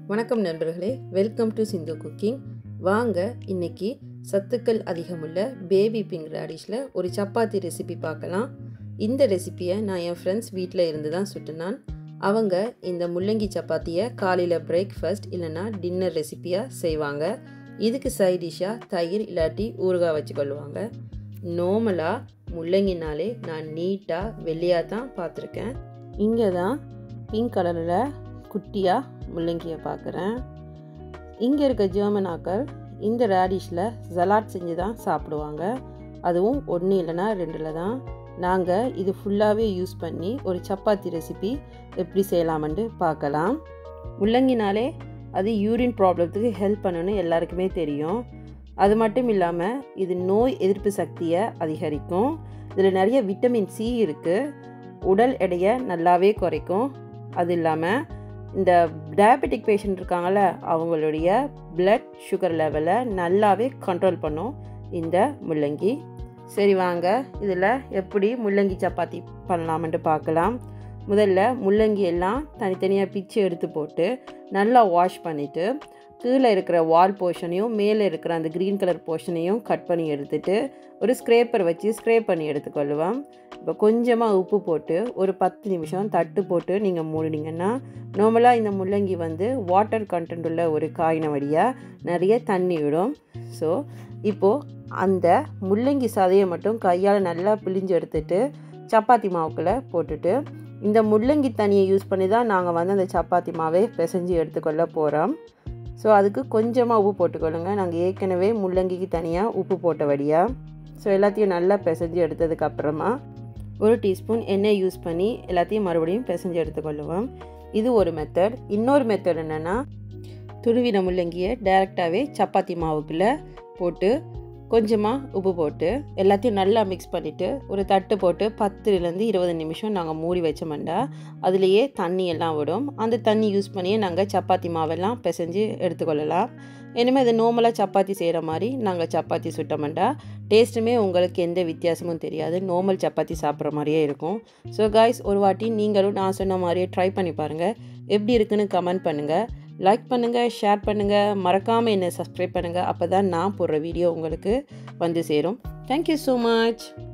வணக்கம் நண்பர்களே welcome to Sindhu cooking வாங்க இன்னைக்கு சத்துக்கள் அதிகமுள்ள பேபி பிங்க் ராடிஷில் ஒரு சப்பாத்தி ரெசிபி பார்க்கலாம் இந்த ரெசிப்பியை நான் என் ஃப்ரெண்ட்ஸ் வீட்டில் இருந்து தான் சுட்டுனான் அவங்க இந்த முள்ளங்கி சப்பாத்தியை காலையில் பிரேக்ஃபாஸ்ட் இல்லைன்னா டின்னர் ரெசிப்பியாக செய்வாங்க இதுக்கு சைட் டிஷ்ஷாக தயிர் இல்லாட்டி ஊறுகாய் வச்சுக்கொள்ளுவாங்க நார்மலாக முள்ளங்கினாலே நான் நீட்டாக வெள்ளையாக தான் பார்த்துருக்கேன் இங்கே தான் பிங்க் கலரில் குட்டியாக முள்ளங்கியை பார்க்குறேன் இங்கே இருக்க ஜெர்மன் ஆக்கள் இந்த ரேடிஷில் ஜலாட் செஞ்சு தான் சாப்பிடுவாங்க அதுவும் ஒன்று இல்லைன்னா ரெண்டில் தான் நாங்கள் இது ஃபுல்லாகவே யூஸ் பண்ணி ஒரு சப்பாத்தி ரெசிபி எப்படி செய்யலாமென்று பார்க்கலாம் முள்ளங்கினாலே அது யூரின் ப்ராப்ளத்துக்கு ஹெல்ப் பண்ணணும்னு எல்லாருக்குமே தெரியும் அது மட்டும் இல்லாமல் இது நோய் எதிர்ப்பு சக்தியை அதிகரிக்கும் இதில் நிறைய விட்டமின் சி இருக்குது உடல் எடையை நல்லாவே குறைக்கும் அது இல்லாமல் இந்த டயபெட்டிக் பேஷண்ட் இருக்காங்கள்ல அவங்களுடைய பிளட் சுகர் லெவலை நல்லாவே கண்ட்ரோல் பண்ணும் இந்த முள்ளங்கி சரி வாங்க இதில் எப்படி முள்ளங்கி சப்பாத்தி பண்ணலாம்ன்ட்டு பார்க்கலாம் முதல்ல முள்ளங்கி எல்லாம் தனித்தனியாக பிச்சு எடுத்து போட்டு நல்லா வாஷ் பண்ணிவிட்டு கீழே இருக்கிற வால் போர்ஷனையும் மேலே இருக்கிற அந்த க்ரீன் கலர் போர்ஷனையும் கட் பண்ணி எடுத்துட்டு ஒரு ஸ்க்ரேப்பர் வச்சு ஸ்க்ரேப் பண்ணி எடுத்துக்கொள்ளுவோம் இப்போ கொஞ்சமாக உப்பு போட்டு ஒரு பத்து நிமிஷம் தட்டு போட்டு நீங்கள் மூடினீங்கன்னா நார்மலாக இந்த முள்ளங்கி வந்து வாட்டர் கண்டென்ட் உள்ள ஒரு காயின வழியாக நிறைய தண்ணி விடும் ஸோ இப்போது அந்த முள்ளங்கி சதையை மட்டும் கையால் நல்லா பிழிஞ்சு எடுத்துட்டு சப்பாத்தி மாவுக்குள்ளே போட்டுட்டு இந்த முள்ளங்கி தண்ணியை யூஸ் பண்ணி தான் நாங்கள் வந்து அந்த சப்பாத்தி மாவை பிசைஞ்சு எடுத்துக்கொள்ள போகிறோம் ஸோ அதுக்கு கொஞ்சமாக உப்பு போட்டுக்கொள்ளுங்க நாங்கள் ஏற்கனவே முள்ளங்கிக்கு தனியாக உப்பு போட்ட வழியாக ஸோ எல்லாத்தையும் நல்லா பிசைஞ்சு எடுத்ததுக்கப்புறமா ஒரு டீஸ்பூன் எண்ணெய் யூஸ் பண்ணி எல்லாத்தையும் மறுபடியும் பிசைஞ்சு எடுத்துக்கொள்ளுவோம் இது ஒரு மெத்தட் இன்னொரு மெத்தட் என்னென்னா துருவின முள்ளங்கியை டைரெக்டாகவே சப்பாத்தி மாவுக்குள்ளே போட்டு கொஞ்சமாக உப்பு போட்டு எல்லாத்தையும் நல்லா மிக்ஸ் பண்ணிவிட்டு ஒரு தட்டு போட்டு பத்துலேருந்து இருபது நிமிஷம் நாங்கள் மூடி வச்சோம்டா அதுலேயே தண்ணி எல்லாம் விடும் அந்த தண்ணி யூஸ் பண்ணியே நாங்கள் சப்பாத்தி மாவெல்லாம் பிசைஞ்சு எடுத்துக்கொள்ளலாம் இனிமேல் இது நார்மலாக சப்பாத்தி செய்கிற மாதிரி நாங்கள் சப்பாத்தி சுட்டோம்டா டேஸ்ட்டுமே உங்களுக்கு எந்த வித்தியாசமும் தெரியாது நார்மல் சப்பாத்தி சாப்பிட்ற மாதிரியே இருக்கும் ஸோ காய்ஸ் ஒரு வாட்டி நீங்களும் நான் சொன்ன மாதிரியே ட்ரை பண்ணி பாருங்கள் எப்படி இருக்குன்னு கமெண்ட் பண்ணுங்கள் லைக் பண்ணுங்கள் ஷேர் பண்ணுங்கள் மறக்காமல் என்னை சப்ஸ்கிரைப் பண்ணுங்கள் அப்போ தான் நான் போடுற வீடியோ உங்களுக்கு வந்து சேரும் தேங்க்யூ ஸோ மச்